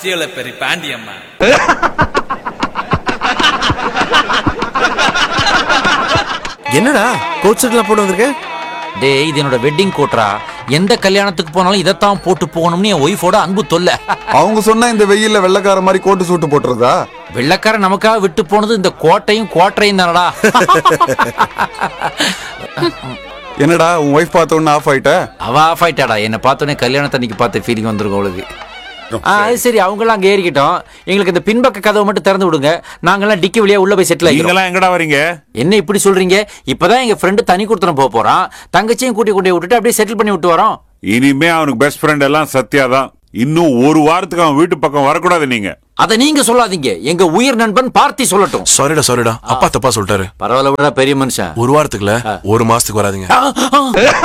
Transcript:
பச்சையில பெரிய பாண்டியம்மா என்னடா கோட் செட்லாம் போட்டு வந்திருக்க டேய் இது என்னோட வெட்டிங் கோட்ரா எந்த கல்யாணத்துக்கு போனாலும் இதைத்தான் போட்டு போகணும்னு என் ஒய்ஃபோட அன்பு தொல்லை அவங்க சொன்னா இந்த வெயில்ல வெள்ளக்கார மாதிரி கோட்டு சூட்டு போட்டுறதா வெள்ளக்காரன் நமக்காக விட்டு போனது இந்த கோட்டையும் கோட்டையும் தானடா என்னடா உன் ஒய்ஃப் பார்த்த உடனே ஆஃப் ஆயிட்ட அவ ஆஃப் ஆயிட்டாடா என்னை பார்த்தோன்னே கல்யாணத்தன்னைக்கு பார்த்த ஃபீலிங் வந்திருக்கும் அவளுக்கு ஆ அது சரி அவங்களாம் அங்கே ஏறிக்கிட்டோம் எங்களுக்கு இந்த பின்பக்க கதவை மட்டும் திறந்து விடுங்க நாங்கெல்லாம் டிக்கி வழியா உள்ள போய் செட்டில் ஆகிக்கிறோம் நீங்களாம் எங்கடா வரீங்க என்ன இப்படி சொல்றீங்க இப்பதான் எங்க ஃப்ரெண்டு தனி கொடுத்தனம் போக போறான் தங்கச்சியும் கூட்டி கொண்டு போய் விட்டுட்டு அப்படியே செட்டில் பண்ணி விட்டு வரோம் இனிமே அவனுக்கு பெஸ்ட் ஃப்ரெண்ட் எல்லாம் சத்யா தான் இன்னும் ஒரு வாரத்துக்கு அவன் வீட்டு பக்கம் வரக்கூடாது நீங்க அதை நீங்க சொல்லாதீங்க எங்க உயிர் நண்பன் பார்த்தி சொல்லட்டும் சாரிடா சாரிடா அப்பா தப்பா சொல்லிட்டாரு பரவாயில்ல விட பெரிய மனுஷன் ஒரு வாரத்துக்குல ஒரு மாசத்துக்கு வராதீங்க ஆ, ஆ.